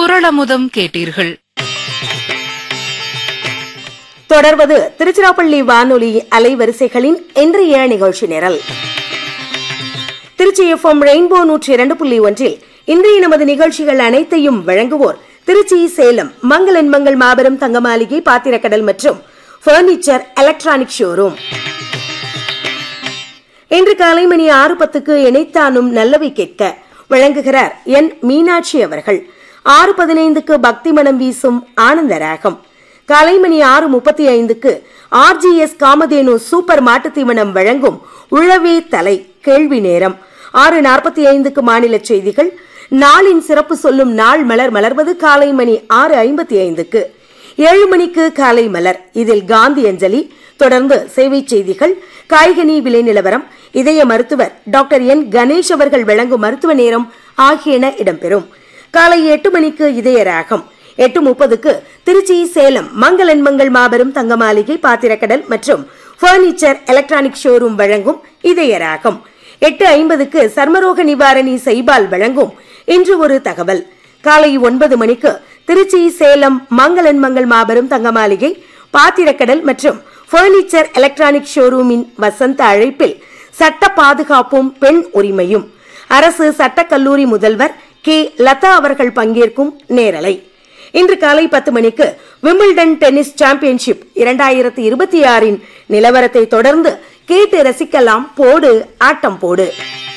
குரளமுதம் கேட்டீர்கள் தொடர்வது திருச்சிராப்பள்ளி வானொலி அலைவரிசைகளின் இன்றைய நிகழ்ச்சி நிரல் திருச்சி எஃப்எம் ரெயின்போ நூற்றி இரண்டு புள்ளி ஒன்றில் இன்றைய நமது நிகழ்ச்சிகள் அனைத்தையும் வழங்குவோர் திருச்சி சேலம் மங்களன் மங்கள் மாபெரும் தங்க மாளிகை பாத்திரக்கடல் மற்றும் பர்னிச்சர் எலக்ட்ரானிக் ஷோரூம் இன்று காலை மணி ஆறு பத்துக்கு இணைத்தானும் நல்லவை கேட்க வழங்குகிறார் என் மீனாட்சி அவர்கள் ஆறு பதினைந்துக்கு பக்தி மனம் வீசும் ஆனந்த ராகம் காலை மணி ஆறு முப்பத்தி ஐந்துக்கு ஆர்ஜிஎஸ் காமதேனு சூப்பர் மாட்டுத் தீவனம் வழங்கும் உழவே தலை கேள்வி நேரம் ஆறு நாற்பத்தி ஐந்துக்கு மாநில செய்திகள் நாளின் சிறப்பு சொல்லும் நாள் மலர் மலர்வது காலை மணி ஆறு ஐம்பத்தி ஐந்துக்கு ஏழு மணிக்கு காலை மலர் இதில் காந்தி அஞ்சலி தொடர்ந்து சேவை செய்திகள் காய்கனி விலை நிலவரம் இதய மருத்துவர் டாக்டர் என் கணேஷ் அவர்கள் வழங்கும் மருத்துவ நேரம் ஆகியன இடம்பெறும் காலை எட்டு மணிக்கு இதய ராகம் எட்டு முப்பதுக்கு திருச்சி சேலம் மங்களன் மங்கள் மாபெரும் தங்க மாளிகை பாத்திரக்கடல் மற்றும் பர்னிச்சர் எலக்ட்ரானிக் ஷோரூம் வழங்கும் இதய ராகம் எட்டு ஐம்பதுக்கு சர்மரோக நிவாரணி செய்பால் வழங்கும் இன்று ஒரு தகவல் காலை ஒன்பது மணிக்கு திருச்சி சேலம் மங்களன் மங்கள் மாபெரும் தங்க மாளிகை பாத்திரக்கடல் மற்றும் பர்னிச்சர் எலக்ட்ரானிக் ஷோரூமின் வசந்த அழைப்பில் சட்ட பாதுகாப்பும் பெண் உரிமையும் அரசு சட்டக்கல்லூரி முதல்வர் கே லதா அவர்கள் பங்கேற்கும் நேரலை இன்று காலை பத்து மணிக்கு விம்பிள்டன் டென்னிஸ் சாம்பியன்ஷிப் இரண்டாயிரத்தி இருபத்தி ஆறின் நிலவரத்தை தொடர்ந்து கேட்டு ரசிக்கலாம் போடு ஆட்டம் போடு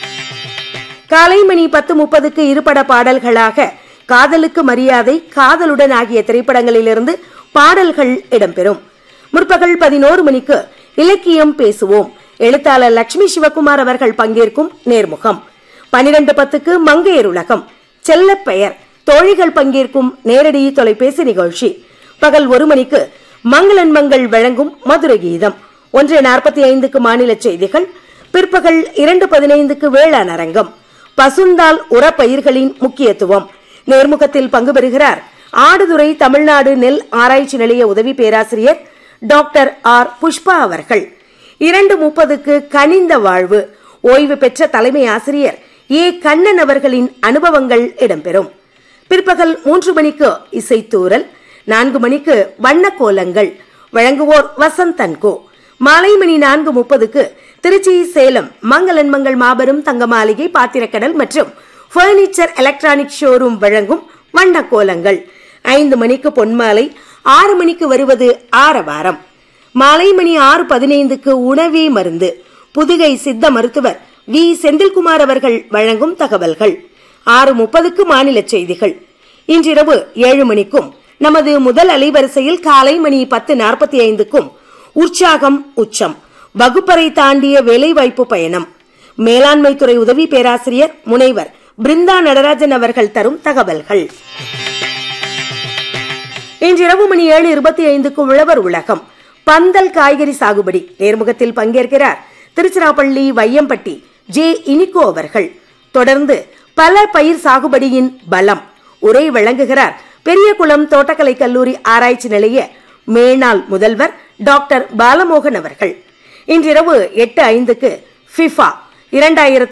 காலை மணி பத்து முப்பதுக்கு இருபட பாடல்களாக காதலுக்கு மரியாதை காதலுடன் ஆகிய திரைப்படங்களிலிருந்து பாடல்கள் இடம்பெறும் முற்பகல் பதினோரு மணிக்கு இலக்கியம் பேசுவோம் எழுத்தாளர் லட்சுமி சிவகுமார் அவர்கள் பங்கேற்கும் நேர்முகம் பனிரெண்டு பத்துக்கு மங்கையர் உலகம் செல்ல பெயர் தோழிகள் பங்கேற்கும் நேரடி தொலைபேசி நிகழ்ச்சி பகல் ஒரு மணிக்கு மங்களன் மங்கள் வழங்கும் மதுரை கீதம் ஒன்று நாற்பத்தி ஐந்துக்கு மாநில செய்திகள் பிற்பகல் இரண்டு பதினைந்துக்கு வேளாண் அரங்கம் பசுந்தால் உரப்பயிர்களின் முக்கியத்துவம் நேர்முகத்தில் பங்கு பெறுகிறார் ஆடுதுறை தமிழ்நாடு நெல் ஆராய்ச்சி நிலைய உதவி பேராசிரியர் டாக்டர் ஆர் புஷ்பா அவர்கள் இரண்டு முப்பதுக்கு கனிந்த வாழ்வு ஓய்வு பெற்ற தலைமை ஆசிரியர் ஏ கண்ணன் அவர்களின் அனுபவங்கள் இடம்பெறும் பிற்பகல் மூன்று மணிக்கு இசைத்தூரல் நான்கு மணிக்கு வண்ண கோலங்கள் வழங்குவோர் வசந்தன்கோ மாலை மணி நான்கு முப்பதுக்கு திருச்சி சேலம் மங்களன் மங்கள் மாபெரும் தங்க மாளிகை பாத்திரக்கடல் மற்றும் பர்னிச்சர் எலக்ட்ரானிக் ஷோரூம் வழங்கும் வண்ண கோலங்கள் ஐந்து மணிக்கு பொன்மாலை ஆறு மணிக்கு வருவது ஆரவாரம் மாலை மணி ஆறு பதினைந்துக்கு உணவே மருந்து புதுகை சித்த மருத்துவர் வி செந்தில்குமார் அவர்கள் வழங்கும் தகவல்கள் ஆறு முப்பதுக்கு மாநில செய்திகள் இன்றிரவு ஏழு மணிக்கும் நமது முதல் அலைவரிசையில் காலை மணி பத்து நாற்பத்தி ஐந்துக்கும் உற்சாகம் உச்சம் வகுப்பறை தாண்டிய வேலைவாய்ப்பு பயணம் மேலாண்மை துறை உதவி பேராசிரியர் முனைவர் பிருந்தா நடராஜன் அவர்கள் தரும் தகவல்கள் இன்றிரவு மணி ஏழு இருபத்தி ஐந்துக்கு உழவர் உலகம் பந்தல் காய்கறி சாகுபடி நேர்முகத்தில் பங்கேற்கிறார் திருச்சிராப்பள்ளி வையம்பட்டி ஜே இனிகோ அவர்கள் தொடர்ந்து பல பயிர் சாகுபடியின் பலம் உரை வழங்குகிறார் பெரியகுளம் தோட்டக்கலை கல்லூரி ஆராய்ச்சி நிலைய மேனாள் முதல்வர் டாக்டர் பாலமோகன் அவர்கள் இன்றிரவு எட்டு ஐந்துக்கு ஃபிஃபா இரண்டாயிரத்தி